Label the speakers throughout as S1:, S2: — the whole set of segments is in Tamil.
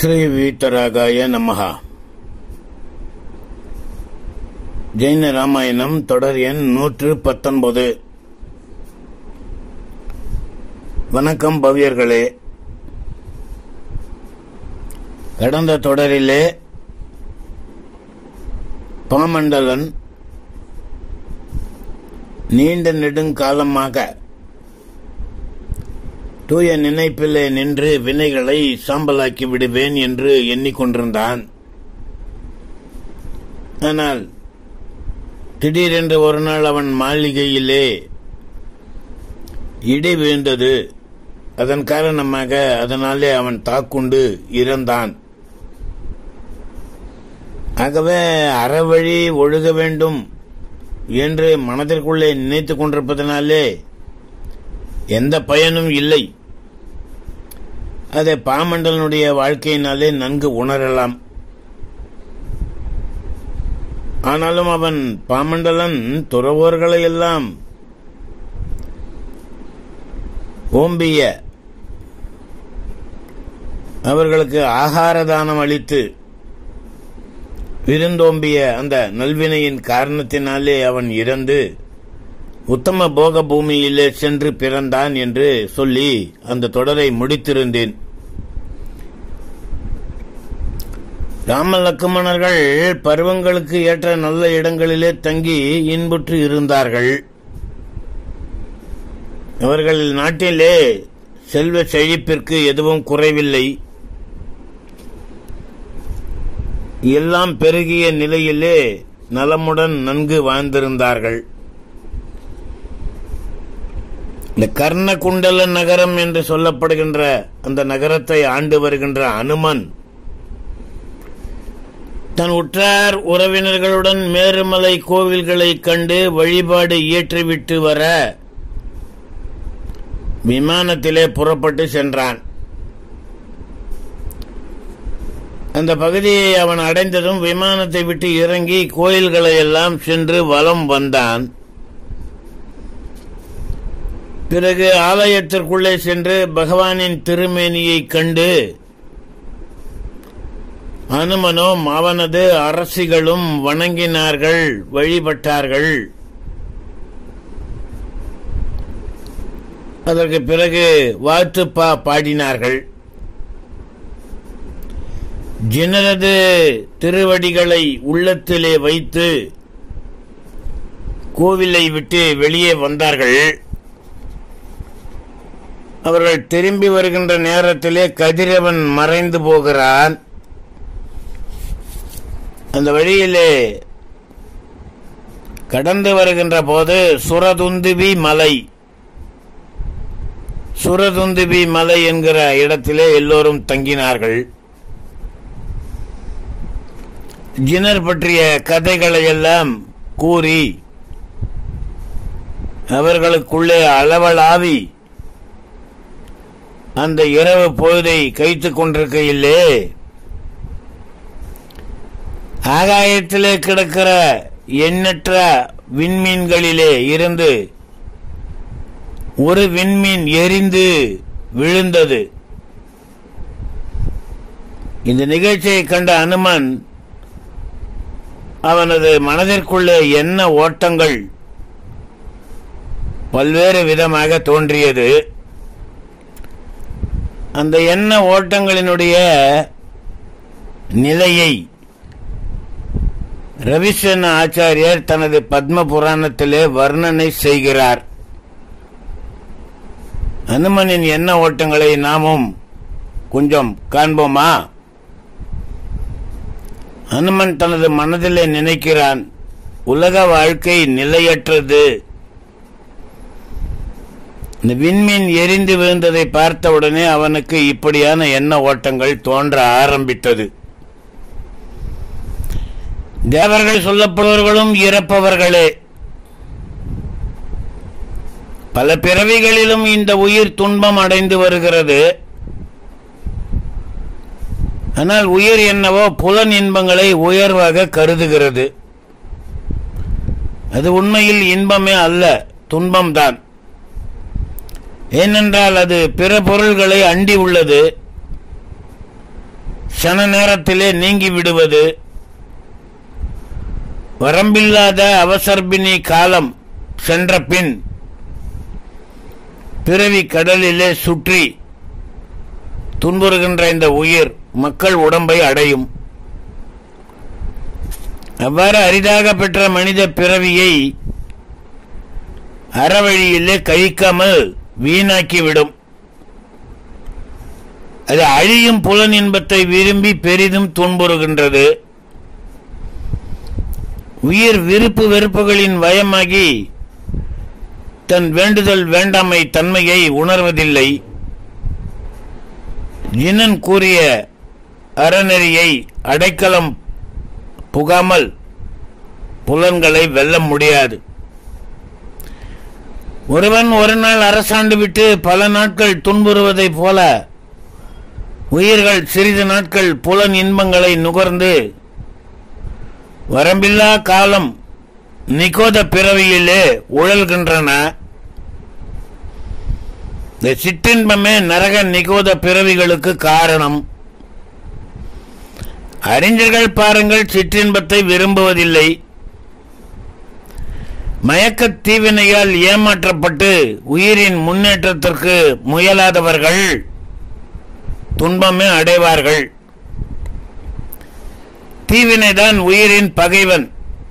S1: ஸ்ரீ வீத்தராகாய நமஹா ஜெயின ராமாயணம் தொடர் எண் நூற்று பத்தொன்பது வணக்கம் பவ்யர்களே கடந்த தொடரிலே பாமண்டலன் நீண்ட நெடுங்காலமாக தூய நினைப்பிலே நின்று வினைகளை சாம்பலாக்கி விடுவேன் என்று எண்ணிக்கொண்டிருந்தான் ஆனால் திடீரென்று ஒரு நாள் அவன் மாளிகையிலே இடி விழுந்தது அதன் காரணமாக அதனாலே அவன் தாக்குண்டு இறந்தான் ஆகவே அறவழி ஒழுக வேண்டும் என்று மனதிற்குள்ளே நினைத்துக் கொண்டிருப்பதனாலே எந்த பயனும் இல்லை அதை பாமண்டலனுடைய வாழ்க்கையினாலே நன்கு உணரலாம் ஆனாலும் அவன் பாமண்டலன் துறவோர்களை எல்லாம் ஓம்பிய அவர்களுக்கு ஆகார தானம் அளித்து விருந்தோம்பிய அந்த நல்வினையின் காரணத்தினாலே அவன் இறந்து உத்தம போக பூமியிலே சென்று பிறந்தான் என்று சொல்லி அந்த தொடரை முடித்திருந்தேன் ராம லக்குமணர்கள் பருவங்களுக்கு ஏற்ற நல்ல இடங்களிலே தங்கி இன்புற்று இருந்தார்கள் அவர்கள் நாட்டிலே செல்வ செழிப்பிற்கு எதுவும் குறைவில்லை எல்லாம் பெருகிய நிலையிலே நலமுடன் நன்கு வாழ்ந்திருந்தார்கள் இந்த கர்ணகுண்டல நகரம் என்று சொல்லப்படுகின்ற அந்த நகரத்தை ஆண்டு வருகின்ற அனுமன் தன் உற்றார் உறவினர்களுடன் மேருமலை கோவில்களை கண்டு வழிபாடு இயற்றிவிட்டு வர விமானத்திலே புறப்பட்டு சென்றான் அந்த பகுதியை அவன் அடைந்ததும் விமானத்தை விட்டு இறங்கி கோயில்களை எல்லாம் சென்று வலம் வந்தான் பிறகு ஆலயத்திற்குள்ளே சென்று பகவானின் திருமேனியை கண்டு அனுமனும் அவனது அரசிகளும் வணங்கினார்கள் வழிபட்டார்கள் அதற்கு பிறகு வாழ்த்துப்பா பாடினார்கள் ஜினரது திருவடிகளை உள்ளத்திலே வைத்து கோவிலை விட்டு வெளியே வந்தார்கள் அவர்கள் திரும்பி வருகின்ற நேரத்திலே கதிரவன் மறைந்து போகிறான் அந்த வழியிலே கடந்து வருகின்ற போது சுரதுந்துபி மலை சுரதுந்துபி மலை என்கிற இடத்திலே எல்லோரும் தங்கினார்கள் ஜினர் பற்றிய கதைகளை எல்லாம் கூறி அவர்களுக்குள்ளே அளவலாவி அந்த இரவு பொழுதை கைத்துக் கொண்டிருக்கையிலே ஆகாயத்திலே கிடக்கிற எண்ணற்ற விண்மீன்களிலே இருந்து ஒரு விண்மீன் எரிந்து விழுந்தது இந்த நிகழ்ச்சியை கண்ட அனுமன் அவனது மனதிற்குள்ளே என்ன ஓட்டங்கள் பல்வேறு விதமாக தோன்றியது அந்த எண்ண ஓட்டங்களினுடைய நிலையை ரவிசன் ஆச்சாரியர் தனது பத்ம புராணத்திலே வர்ணனை செய்கிறார் அனுமனின் எண்ண ஓட்டங்களை நாமும் கொஞ்சம் காண்போமா அனுமன் தனது மனதிலே நினைக்கிறான் உலக வாழ்க்கை நிலையற்றது இந்த விண்மீன் எரிந்து விழுந்ததை பார்த்தவுடனே அவனுக்கு இப்படியான எண்ண ஓட்டங்கள் தோன்ற ஆரம்பித்தது தேவர்கள் சொல்லப்படுவர்களும் இறப்பவர்களே பல பிறவிகளிலும் இந்த உயிர் துன்பம் அடைந்து வருகிறது ஆனால் உயிர் என்னவோ புலன் இன்பங்களை உயர்வாக கருதுகிறது அது உண்மையில் இன்பமே அல்ல துன்பம்தான் ஏனென்றால் அது பிற பொருள்களை அண்டி உள்ளது சன நேரத்திலே நீங்கி விடுவது வரம்பில்லாத அவசர்பினி காலம் சென்ற பின் பிறவி கடலிலே சுற்றி துன்புறுகின்ற இந்த உயிர் மக்கள் உடம்பை அடையும் அவ்வாறு அரிதாக பெற்ற மனித பிறவியை அறவழியிலே கழிக்காமல் வீணாக்கிவிடும் அது அழியும் புலன் இன்பத்தை விரும்பி பெரிதும் துன்புறுகின்றது உயிர் விருப்பு வெறுப்புகளின் வயமாகி தன் வேண்டுதல் வேண்டாமை தன்மையை உணர்வதில்லை ஜினன் கூறிய அறநெறியை அடைக்கலம் புகாமல் புலன்களை வெல்ல முடியாது ஒருவன் ஒரு நாள் அரசாண்டு விட்டு பல நாட்கள் துன்புறுவதைப் போல உயிர்கள் சிறிது நாட்கள் புலன் இன்பங்களை நுகர்ந்து வரம்பில்லா காலம் நிகோத பிறவியிலே உழல்கின்றன இந்த சிற்றின்பமே நரக நிகோத பிறவிகளுக்கு காரணம் அறிஞர்கள் பாருங்கள் சிற்றின்பத்தை விரும்புவதில்லை மயக்கத் தீவினையால் ஏமாற்றப்பட்டு உயிரின் முன்னேற்றத்திற்கு முயலாதவர்கள் துன்பமே அடைவார்கள் தீவினைதான் உயிரின் பகைவன்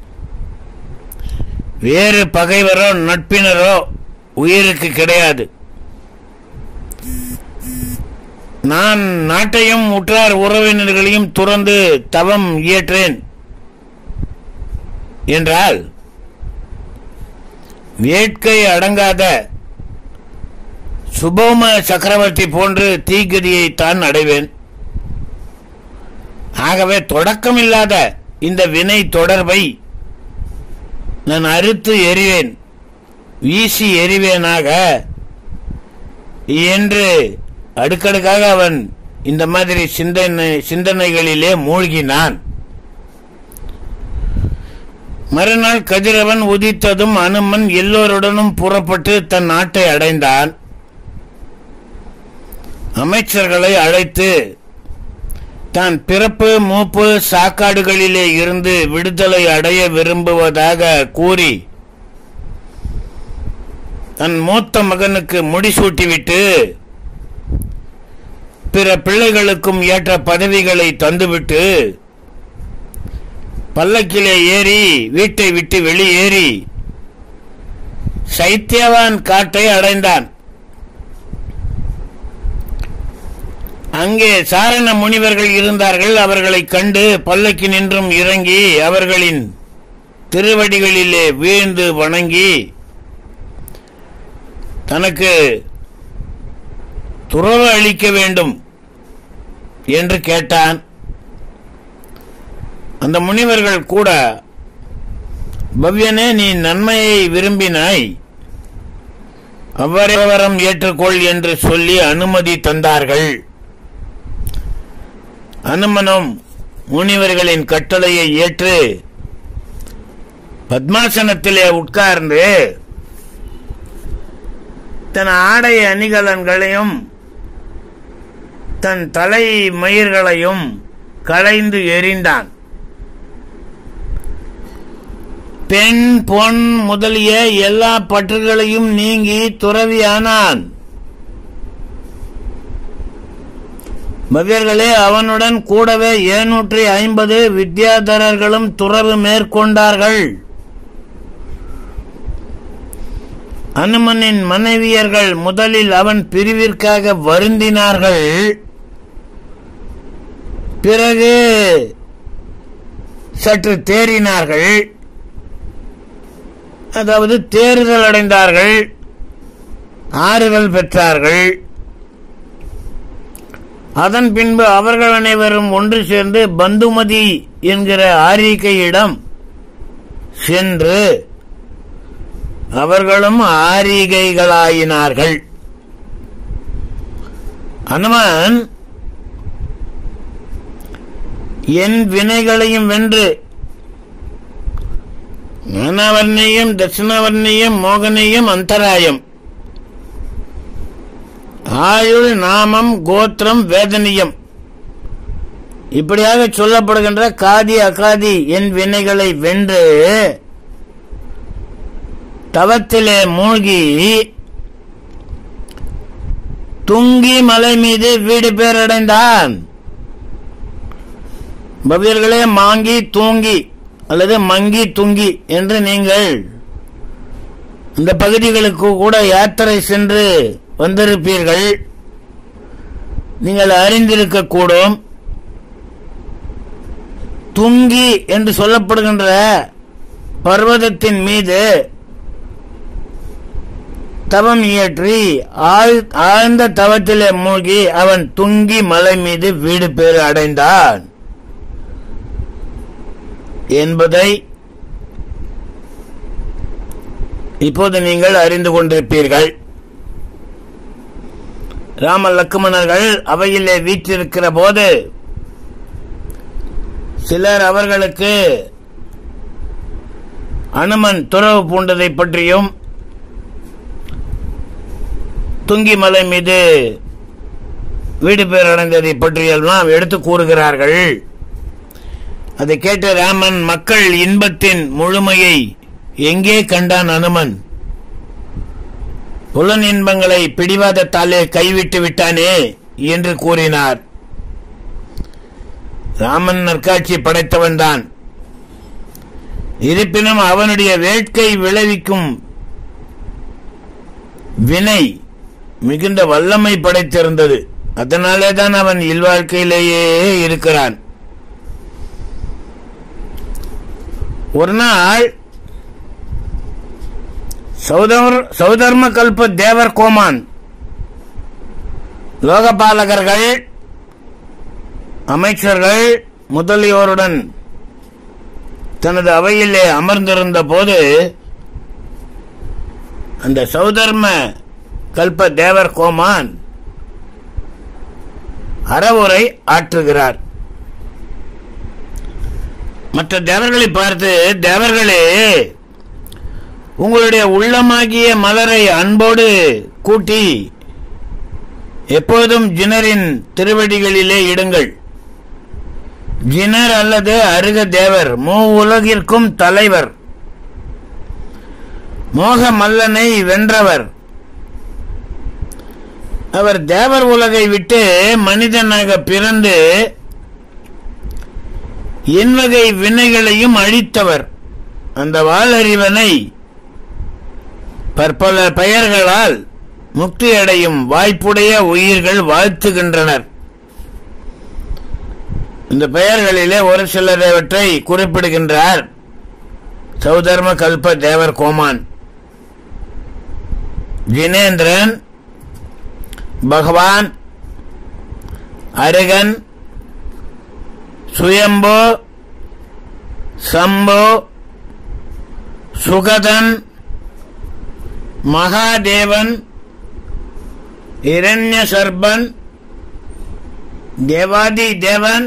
S1: வேறு பகைவரோ நட்பினரோ உயிருக்கு கிடையாது நான் நாட்டையும் உற்றார் உறவினர்களையும் துறந்து தவம் இயற்றேன் என்றால் வேட்கை அடங்காத சுபோம சக்கரவர்த்தி போன்று தீகதியை தான் அடைவேன் ஆகவே தொடக்கமில்லாத இந்த வினை தொடர்பை நான் அறுத்து எறிவேன் வீசி எறிவேனாக என்று அடுக்கடுக்காக அவன் இந்த மாதிரி சிந்தனை சிந்தனைகளிலே மூழ்கினான் மறுநாள் கதிரவன் உதித்ததும் அனுமன் எல்லோருடனும் புறப்பட்டு தன் நாட்டை அடைந்தான் அமைச்சர்களை அழைத்து தான் பிறப்பு மூப்பு சாக்காடுகளிலே இருந்து விடுதலை அடைய விரும்புவதாக கூறி தன் மூத்த மகனுக்கு முடிசூட்டிவிட்டு பிற பிள்ளைகளுக்கும் ஏற்ற பதவிகளை தந்துவிட்டு பல்லக்கிலே ஏறி வீட்டை விட்டு வெளியேறி சைத்தியவான் காட்டை அடைந்தான் அங்கே சாரண முனிவர்கள் இருந்தார்கள் அவர்களை கண்டு பல்லக்கு நின்றும் இறங்கி அவர்களின் திருவடிகளிலே வீழ்ந்து வணங்கி தனக்கு துறவு அளிக்க வேண்டும் என்று கேட்டான் அந்த முனிவர்கள் கூட பவ்யனே நீ நன்மையை விரும்பினாய் அவ்வரவரம் ஏற்றுக்கொள் என்று சொல்லி அனுமதி தந்தார்கள் அனுமனும் முனிவர்களின் கட்டளையை ஏற்று பத்மாசனத்திலே உட்கார்ந்து தன் ஆடை அணிகலன்களையும் தன் தலை மயிர்களையும் களைந்து எறிந்தான் பெண் பொன் முதலிய எல்லா பற்றுகளையும் நீங்கி துறவியானான் பவ்யர்களே அவனுடன் கூடவே ஏநூற்றி ஐம்பது வித்யாதரர்களும் துறவு மேற்கொண்டார்கள் அனுமனின் மனைவியர்கள் முதலில் அவன் பிரிவிற்காக வருந்தினார்கள் பிறகு சற்று தேறினார்கள் அதாவது தேறுதல் அடைந்தார்கள் ஆறுதல் பெற்றார்கள் அதன் பின்பு அவர்கள் அனைவரும் ஒன்று சேர்ந்து பந்துமதி என்கிற ஆரிகையிடம் சென்று அவர்களும் ஆரிகைகளாயினார்கள் அனுமன் என் வினைகளையும் வென்று ஞானவர்ணியம் தட்சிணவர்ணியம் மோகனியம் அந்தராயம் ஆயுள் நாமம் கோத்திரம் வேதனியம் இப்படியாக சொல்லப்படுகின்ற காதி அகாதி என் வினைகளை வென்று தவத்திலே மூழ்கி துங்கி மலை மீது வீடு பேரடைந்தான் பவ்யர்களே மாங்கி தூங்கி அல்லது மங்கி துங்கி என்று நீங்கள் இந்த பகுதிகளுக்கு கூட யாத்திரை சென்று வந்திருப்பீர்கள் நீங்கள் அறிந்திருக்கக்கூடும் துங்கி என்று சொல்லப்படுகின்ற பர்வதத்தின் மீது தவம் இயற்றி ஆழ்- ஆழ்ந்த தவத்திலே மூழ்கி அவன் துங்கி மலை மீது வீடு பேறு அடைந்தான் என்பதை இப்போது நீங்கள் அறிந்து கொண்டிருப்பீர்கள் ராம லக்குமணர்கள் அவையிலே வீற்றிருக்கிற போது சிலர் அவர்களுக்கு அனுமன் துறவு பூண்டதை பற்றியும் துங்கி மலை மீது வீடு பேர் அடைந்ததை பற்றியெல்லாம் எடுத்து கூறுகிறார்கள் அதை கேட்ட ராமன் மக்கள் இன்பத்தின் முழுமையை எங்கே கண்டான் அனுமன் புலன் இன்பங்களை பிடிவாதத்தாலே கைவிட்டு விட்டானே என்று கூறினார் ராமன் நற்காட்சி படைத்தவன்தான் இருப்பினும் அவனுடைய வேட்கை விளைவிக்கும் வினை மிகுந்த வல்லமை படைத்திருந்தது அதனாலே தான் அவன் இல்வாழ்க்கையிலேயே இருக்கிறான் ஒரு நாள் சௌதர் சௌதர்ம கல்ப தேவர் கோமான் லோகபாலகர்கள் அமைச்சர்கள் முதலியோருடன் தனது அவையிலே அமர்ந்திருந்த போது அந்த சௌதர்ம கல்ப தேவர் கோமான் அறவுரை ஆற்றுகிறார் மற்ற தேவர்களை பார்த்து தேவர்களே உங்களுடைய உள்ளமாகிய மலரை அன்போடு கூட்டி எப்போதும் ஜினரின் திருவடிகளிலே இடுங்கள் ஜினர் அல்லது அருக தேவர் மூ உலகிற்கும் தலைவர் மோக மல்லனை வென்றவர் அவர் தேவர் உலகை விட்டு மனிதனாக பிறந்து என்வகை வினைகளையும் அழித்தவர் அந்த வாளறிவனை பற்பல பெயர்களால் முக்தியடையும் வாய்ப்புடைய உயிர்கள் வாழ்த்துகின்றனர் இந்த பெயர்களிலே ஒரு சிலரவற்றை குறிப்பிடுகின்றார் சௌதர்ம கல்ப தேவர் கோமான் ஜினேந்திரன் பகவான் அருகன் சுயம்பு சம்பு சுகதன் மகாதேவன் இரண்ய சர்பன் தேவாதி தேவன்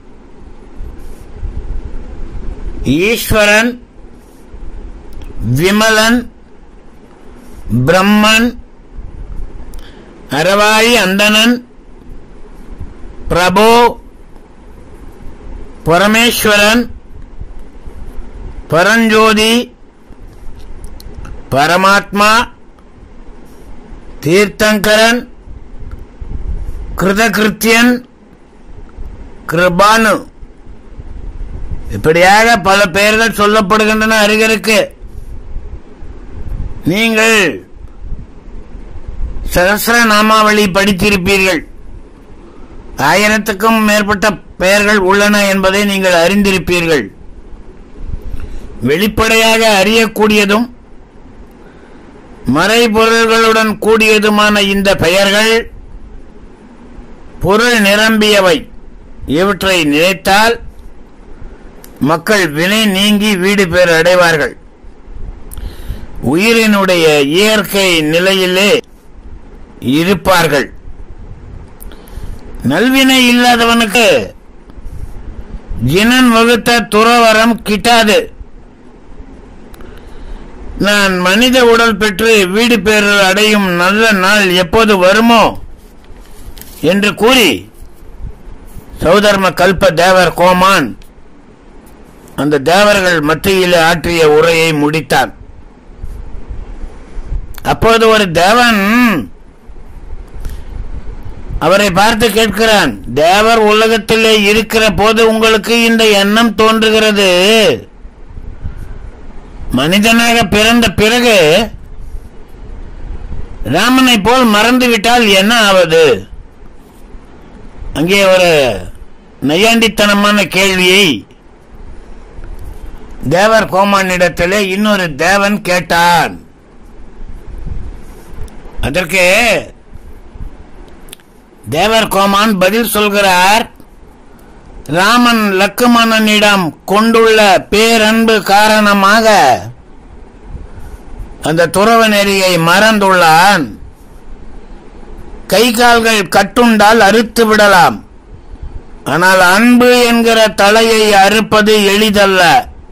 S1: ஈஸ்வரன் விமலன் பிரம்மன் அரவாயி அந்தணன் பிரபு பரமேஸ்வரன் பரஞ்சோதி பரமாத்மா தீர்த்தங்கரன் கிருதகிருத்தியன் கிருபானு இப்படியாக பல பெயர்கள் சொல்லப்படுகின்றன அருகருக்கு நீங்கள் சகசிர நாமாவளி படித்திருப்பீர்கள் ஆயிரத்துக்கும் மேற்பட்ட பெயர்கள் உள்ளன என்பதை நீங்கள் அறிந்திருப்பீர்கள் வெளிப்படையாக அறியக்கூடியதும் மறைபொருள்களுடன் கூடியதுமான இந்த பெயர்கள் பொருள் நிரம்பியவை இவற்றை நினைத்தால் மக்கள் வினை நீங்கி வீடு பேர் அடைவார்கள் உயிரினுடைய இயற்கை நிலையிலே இருப்பார்கள் நல்வினை இல்லாதவனுக்கு ஜினன் வகுத்த துறவரம் கிட்டாது நான் மனித உடல் பெற்று வீடு பேர் அடையும் நல்ல நாள் எப்போது வருமோ என்று கூறி சௌதர்ம கல்ப தேவர் கோமான் அந்த தேவர்கள் மத்தியில் ஆற்றிய உரையை முடித்தான் அப்போது ஒரு தேவன் அவரை பார்த்து கேட்கிறான் தேவர் உலகத்திலே இருக்கிற போது உங்களுக்கு இந்த எண்ணம் தோன்றுகிறது மனிதனாக பிறந்த பிறகு ராமனை போல் மறந்துவிட்டால் என்ன ஆவது அங்கே ஒரு நையாண்டித்தனமான கேள்வியை தேவர் கோமானிடத்திலே இன்னொரு தேவன் கேட்டான் அதற்கு தேவர் கோமான் பதில் சொல்கிறார் ராமன் லக்குமணனிடம் கொண்டுள்ள பேரன்பு காரணமாக அந்த துறவ நெறியை மறந்துள்ளான் கை கால்கள் கட்டுண்டால் அறுத்து விடலாம் ஆனால் அன்பு என்கிற தலையை அறுப்பது எளிதல்ல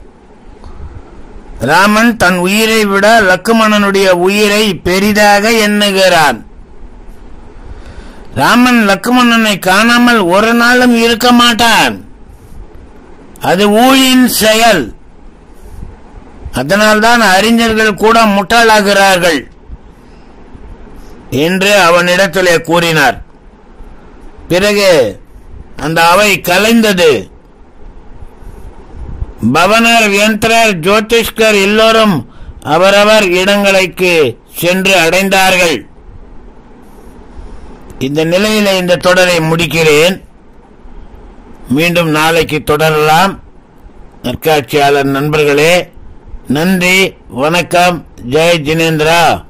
S1: ராமன் தன் உயிரை விட லக்குமணனுடைய உயிரை பெரிதாக எண்ணுகிறான் ராமன் லக்குமணனை காணாமல் ஒரு நாளும் இருக்க மாட்டான் அது ஊழின் செயல் அதனால்தான் அறிஞர்கள் கூட முட்டாளாகிறார்கள் என்று அவனிடத்திலே கூறினார் பிறகு அந்த அவை கலைந்தது பவனர் யந்திரர் ஜோதிஷ்கர் எல்லோரும் அவரவர் இடங்களுக்கு சென்று அடைந்தார்கள் இந்த நிலையில இந்த தொடரை முடிக்கிறேன் மீண்டும் நாளைக்கு தொடரலாம் நற்காட்சியாளர் நண்பர்களே நன்றி வணக்கம் ஜெய் ஜினேந்திரா